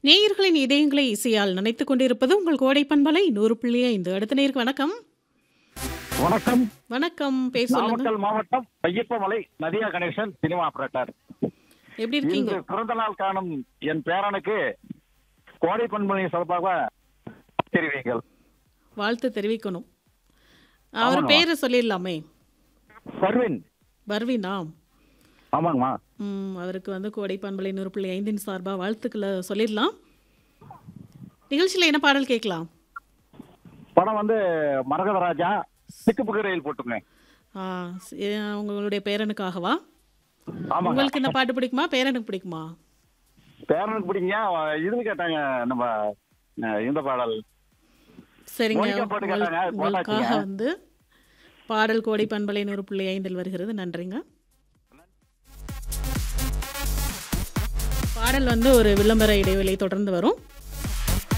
நேயர்களின் இதயங்களை இசையால் நினைத்துக் கொண்டிருப்பது உங்கள் கோடை பண்பலை நூறு புள்ளி ஐந்து அடுத்த நேருக்கு வணக்கம் வணக்கம் வணக்கம் பேர் சொல்லுங்க நாமக்கல் மாவட்டம் ஐயப்பமலை நதியா கணேசன் சினிமா ஆபரேட்டர் எப்படி இருக்கீங்க இன்று பிறந்த நாள் காணும் என் பேரனுக்கு கோடை பண்பணி சிறப்பாக தெரிவிங்கள் வாழ்த்து தெரிவிக்கணும் அவர் ஆமாங்க. பேரை சொல்லிடலாமே பர்வின் பர்வீனா ஆமாங்கம்மா ம், அவருக்கு வந்து கோடை பண்பலை நூறு புள்ளி ஐந்தின் சார்பாக வாழ்த்துக்களை சொல்லிடலாம் நிகழ்ச்சியில் என்ன பாடல் கேட்கலாம் படம் வந்து மரகத ராஜா சிக்குப்புக்கு ரயில் போட்டுங்க ஆ, ஸ்- ஏ, உங்களுடைய பேரனுக்காகவா ஆமாங்க உங்களுக்கு இந்த பாட்டு பிடிக்குமா பேரனுக்கு பிடிக்குமா பேரனுக்கு பிடிங்க இதுன்னு கேட்டாங்க நம்ம அஹ், இந்த பாடல் சரிங்க மோனிகா பாட்டு உங்கள்- கேட்டாங்க, உங்களுக்காக போட்டாச்சுங்க. வந்து பாடல் கோடை பண்பலை நூறு புள்ளி ஐந்தில் வருகிறது நன்றிங்க பாடல் வந்து ஒரு விளம்பர இடைவெளி தொடர்ந்து வரும்